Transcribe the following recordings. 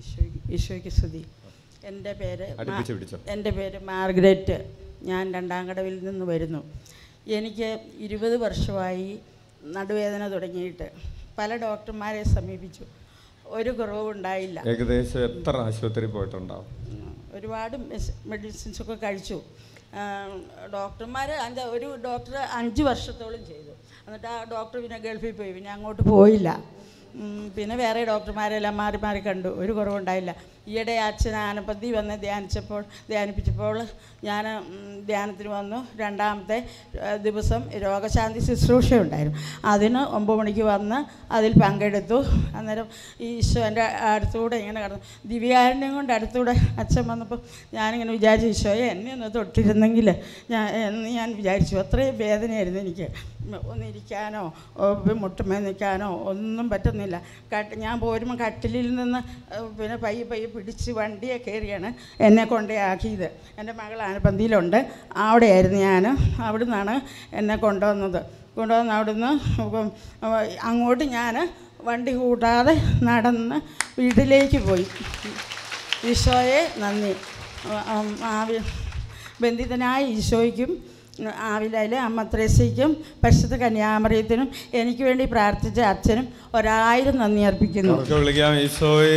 ഈശോയ്ക്ക് ഈശോയ്ക്ക് സ്തുതി എൻ്റെ പേര് മാ- അടുപ്പിച്ച് പിടിച്ചോ. എൻ്റെ പേര് മാർഗ്രറ്റ് ഞാൻ രണ്ടാം കടവിൽ നിന്ന് വരുന്നു എനിക്ക് ഇരുപത് വർഷമായി നടുവേദന തുടങ്ങിയിട്ട് പല ഡോക്ടർമാരെ സമീപിച്ചു ഒരു കുറവുണ്ടായില്ല ഏകദേശം എത്ര ആശുപത്രി പോയിട്ടുണ്ടാവും ഉം, ഒരുപാട് മെഡിസിൻസ് ഒക്കെ കഴിച്ചു ഡോക്ടർമാർ അഞ്ച് ഒരു ഡോക്ടർ അഞ്ച് വർഷത്തോളം ചെയ്തു എന്നിട്ട് ആ ഡോക്ടർ പിന്നെ ഗൾഫിൽ പോയി പിന്നെ അങ്ങോട്ട് പോയില്ല ഉം, പിന്നെ വേറെ ഡോക്ടർമാരെല്ലാം മാറി മാറി കണ്ടു ഒരു കുറവുണ്ടായില്ല ഈയിടെ അച്ഛൻ ആനപ്പതി വന്ന് ധ്യാനിച്ചപ്പോൾ ധ്യാനിപ്പിച്ചപ്പോൾ ഞാൻ ഉം, ധ്യാനത്തിന് വന്നു രണ്ടാമത്തെ ആ, ദിവസം രോഗശാന്തി ശുശ്രൂഷ ഉണ്ടായിരുന്നു അതിന് ഒമ്പത് മണിക്ക് വന്ന് അതിൽ പങ്കെടുത്തു അന്നേരം ഈശോൻ്റെ അടുത്തൂടെ ഇങ്ങനെ കടന്നു ദിവ്യാരണ്യം കൊണ്ട് അടുത്തൂടെ അച്ഛൻ വന്നപ്പോൾ ഞാനിങ്ങനെ വിചാരിച്ചു ഈശോയെ എന്നെ ഒന്ന് തൊട്ടിരുന്നെങ്കിൽ ഞാൻ എന്ന് ഞാൻ വിചാരിച്ചു അത്രയും വേദനയായിരുന്നു എനിക്ക് ഒന്നിരിക്കാനോ ഓ, മുട്ടുമേ നിൽക്കാനോ ഒന്നും പറ്റുന്നില്ല കട്ട് ഞാൻ പോരുമ്പോൾ കട്ടിലിൽ നിന്ന് ഏഹ്, പിന്നെ പയ്യെ പയ്യെ പിടിച്ച് വണ്ടിയെ കയറിയാണ് എന്നെ കൊണ്ടേ ആക്കിയത് എൻ്റെ മകൾ ആനപ്പന്തിയിലുണ്ട് അവിടെയായിരുന്നു ഞാൻ അവിടെ നിന്നാണ് എന്നെ കൊണ്ടുവന്നത് കൊണ്ടുവന്ന് അവിടുന്ന് ഇപ്പം, അവ- അങ്ങോട്ട് ഞാൻ വണ്ടി കൂട്ടാതെ നടന്ന് വീട്ടിലേക്ക് പോയി ഈശോയെ നന്ദി ഉം, ആവി ബന്ധിതനായ ഈശോയ്ക്കും ആവിലയിലെ അമ്മ ത്രേസ്യയ്ക്കും പരിശുദ്ധ കന്യാമറിയത്തിനും എനിക്ക് വേണ്ടി പ്രാർത്ഥിച്ച അച്ഛനും ഒരായിരം നന്ദി അർപ്പിക്കുന്നു അവർക്ക് വിളിക്കാം ഈശോയേ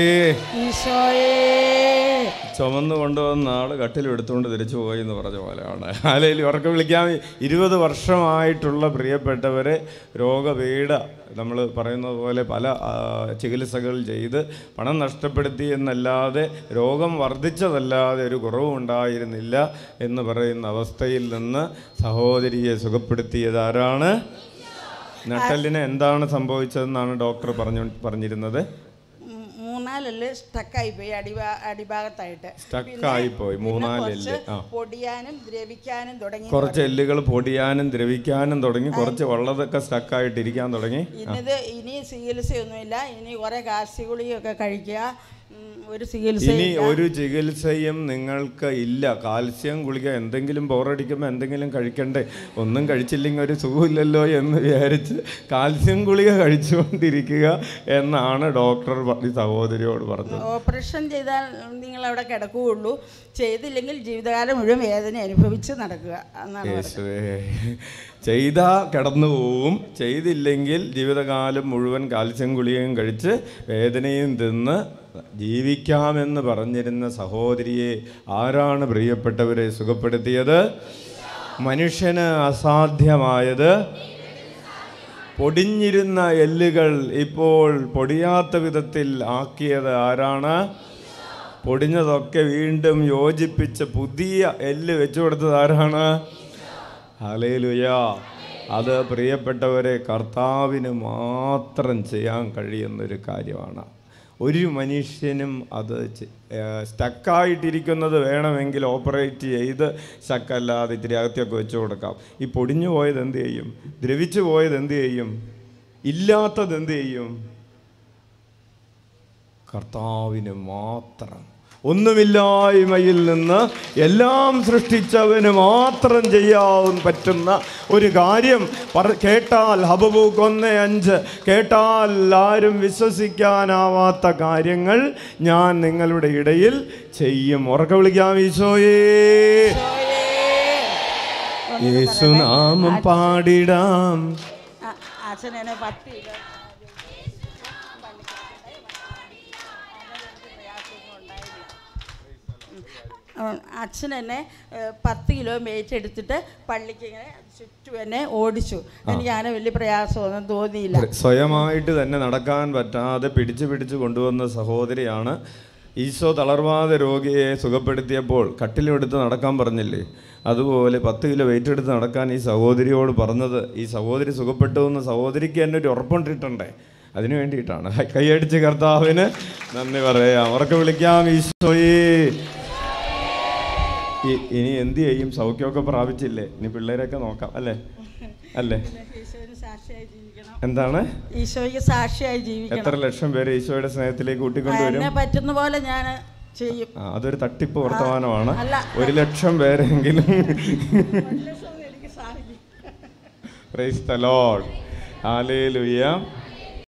ഈശോയേ ചുമന്ന് കൊണ്ടുവന്ന ആള് കട്ടിൽ എടുത്തുകൊണ്ട് തിരിച്ചു പോയി എന്ന് പറഞ്ഞ പോലെയാണ് അല്ലെങ്കിൽ ഉറക്കെ വിളിക്കാം ഇരുപത് വർഷമായിട്ടുള്ള പ്രിയപ്പെട്ടവരെ രോഗപീഠ നമ്മൾ പറയുന്നത് പോലെ പല ആ, ചികിത്സകൾ ചെയ്ത് പണം നഷ്ടപ്പെടുത്തി എന്നല്ലാതെ രോഗം വർദ്ധിച്ചതല്ലാതെ ഒരു കുറവും ഉണ്ടായിരുന്നില്ല എന്ന് പറയുന്ന അവസ്ഥയിൽ നിന്ന് സഹോദരിയെ സുഖപ്പെടുത്തിയത് ആരാണ് നട്ടലിന് എന്താണ് സംഭവിച്ചതെന്നാണ് ഡോക്ടർ പറഞ്ഞു പറഞ്ഞിരുന്നത് ഉം, മൂന്നാലെല്ല് സ്റ്റക്കായി പോയി അടിഭാ അടിഭാഗത്തായിട്ട് Stuck പിന്നെ- ആയിപ്പോയി, പിന്നെ മൂന്നാലെല്ല്, കുറച്ച് ആ. പൊടിയാനും ദ്രവിക്കാനും തുടങ്ങി കുറച്ച് എല്ലുകൾ പൊടിയാനും ദ്രവിക്കാനും തുടങ്ങി കുറച്ച് വെള്ളതൊക്കെ സ്റ്റക്കായിട്ട് ഇരിക്കാൻ തുടങ്ങി ഇനിത് ഇനി ചികിത്സയൊന്നുമില്ല ഇനി കുറേ കാശി ഗുളികയൊക്കെ കഴിക്കുക ഉം, ഒരു ഇനി ചികിത്സ ഒരു ചികിത്സയും നിങ്ങൾക്ക് ഇല്ല കാൽസ്യം ഗുളിക എന്തെങ്കിലും ബോറടിക്കുമ്പോൾ എന്തെങ്കിലും കഴിക്കണ്ടേ ഒന്നും കഴിച്ചില്ലെങ്കിൽ ഒരു സുഖമില്ലല്ലോ എന്ന് വിചാരിച്ച് കാൽസ്യം ഗുളിക കഴിച്ചുകൊണ്ടിരിക്കുക എന്നാണ് ഡോക്ടർ പ- ഈ സഹോദരിയോട് പറഞ്ഞത് ഓപ്പറേഷൻ ചെയ്താൽ നിങ്ങൾ അവിടെ കിടക്കുകയുള്ളൂ ചെയ്തില്ലെങ്കിൽ ജീവിതകാലം മുഴുവൻ വേദന അനുഭവിച്ച് നടക്കുക എന്നാണ് പറഞ്ഞത് യേശുവേ ചെയ്താ കിടന്നു പോവും ചെയ്തില്ലെങ്കിൽ ജീവിതകാലം മുഴുവൻ കാൽസ്യം ഗുളികയും കഴിച്ച് വേദനയും തിന്ന് ജീവിക്കാമെന്ന് പറഞ്ഞിരുന്ന സഹോദരിയെ ആരാണ് പ്രിയപ്പെട്ടവരെ സുഖപ്പെടുത്തിയത് മനുഷ്യന് അസാധ്യമായത് പൊടിഞ്ഞിരുന്ന എല്ലുകൾ ഇപ്പോൾ പൊടിയാത്ത വിധത്തിൽ ആക്കിയത് ആരാണ് പൊടിഞ്ഞതൊക്കെ വീണ്ടും യോജിപ്പിച്ച് പുതിയ എല്ല് വെച്ചു കൊടുത്തത് ആരാണ് ഹലേലുയ അത് പ്രിയപ്പെട്ടവരെ കർത്താവിന് മാത്രം ചെയ്യാൻ കഴിയുന്നൊരു കാര്യമാണ് ഒരു മനുഷ്യനും അത് സ്റ്റക്കായിട്ടിരിക്കുന്നത് വേണമെങ്കിൽ ഓപ്പറേറ്റ് ചെയ്ത് സ്റ്റക്കല്ലാതെ ഇത്തിരി അകത്തൊക്കെ വെച്ച് കൊടുക്കാം ഈ പൊടിഞ്ഞു പോയത് എന്ത് ചെയ്യും ദ്രവിച്ചു പോയത് എന്ത് ചെയ്യും ഇല്ലാത്തത് എന്ത് ചെയ്യും കർത്താവിന് മാത്രം ഒന്നുമില്ലായ്മയിൽ നിന്ന് എല്ലാം സൃഷ്ടിച്ചവന് മാത്രം ചെയ്യാൻ പറ്റുന്ന ഒരു കാര്യം പറ കേട്ടാൽ ഹബബൂക്ക് ഒന്ന് അഞ്ച് കേട്ടാൽ ആരും വിശ്വസിക്കാനാവാത്ത കാര്യങ്ങൾ ഞാൻ നിങ്ങളുടെ ഇടയിൽ ചെയ്യും ഉറക്കെ വിളിക്കാം ഈശോയേ യേശുനാമം പാടിടാം ആ, അച്ഛൻ എന്നെ പത്ത് കിലോ ഉം, അച്ഛൻ എന്നെ ഏഹ്, പത്ത് കിലോ വെയിറ്റ് എടുത്തിട്ട് പള്ളിക്ക് ഇങ്ങനെ ചുറ്റും എന്നെ ഓടിച്ചു എനിക്ക് അങ്ങനെ വലിയ പ്രയാസമൊന്നും തോന്നിയില്ല സ്വയമായിട്ട് തന്നെ നടക്കാൻ പറ്റാതെ പിടിച്ചു പിടിച്ചു കൊണ്ടുവന്ന സഹോദരിയാണ് ഈശോ തളർവാതെ രോഗിയെ സുഖപ്പെടുത്തിയപ്പോൾ കട്ടിലെടുത്ത് നടക്കാൻ പറഞ്ഞില്ലേ അതുപോലെ പത്ത് കിലോ വെയിറ്റ് എടുത്ത് നടക്കാൻ ഈ സഹോദരിയോട് പറഞ്ഞത് ഈ സഹോദരി സുഖപ്പെട്ടു എന്ന് സഹോദരിക്ക് തന്നെ ഒരു ഉറപ്പുണ്ടിട്ടുണ്ടേ അതിനു വേണ്ടിയിട്ടാണ് കൈയടിച്ച് കർത്താവിന് നന്ദി പറയാം അവർക്ക് വിളിക്കാം ഈശോയെ ഇ- ഇനി എന്ത് ചെയ്യും സൗഖ്യമൊക്കെ പ്രാപിച്ചില്ലേ ഇനി പിള്ളേരൊക്കെ നോക്കാം അല്ലേ അല്ലേ ഈശോയ്ക്ക് സാക്ഷിയായി ജീവിക്കണം എന്താണ് ഈശോയ്ക്ക് സാക്ഷിയായി ജീവിക്കണം എത്ര ലക്ഷം പേര് ഈശോയുടെ സ്നേഹത്തിലേക്ക് കൂട്ടിക്കൊണ്ടുവരും എന്നെ പറ്റുന്ന പോലെ ഞാൻ ചെയ്യും ആ, അതൊരു തട്ടിപ്പ് വർത്തമാനമാണ് അല്ല. ഒരു ലക്ഷം പേരെങ്കിലും ഒരു ലക്ഷം എനിക്ക് സാധിക്കും പ്രൈസ് ദ ലോർഡ് ഹാലേലുയ്യ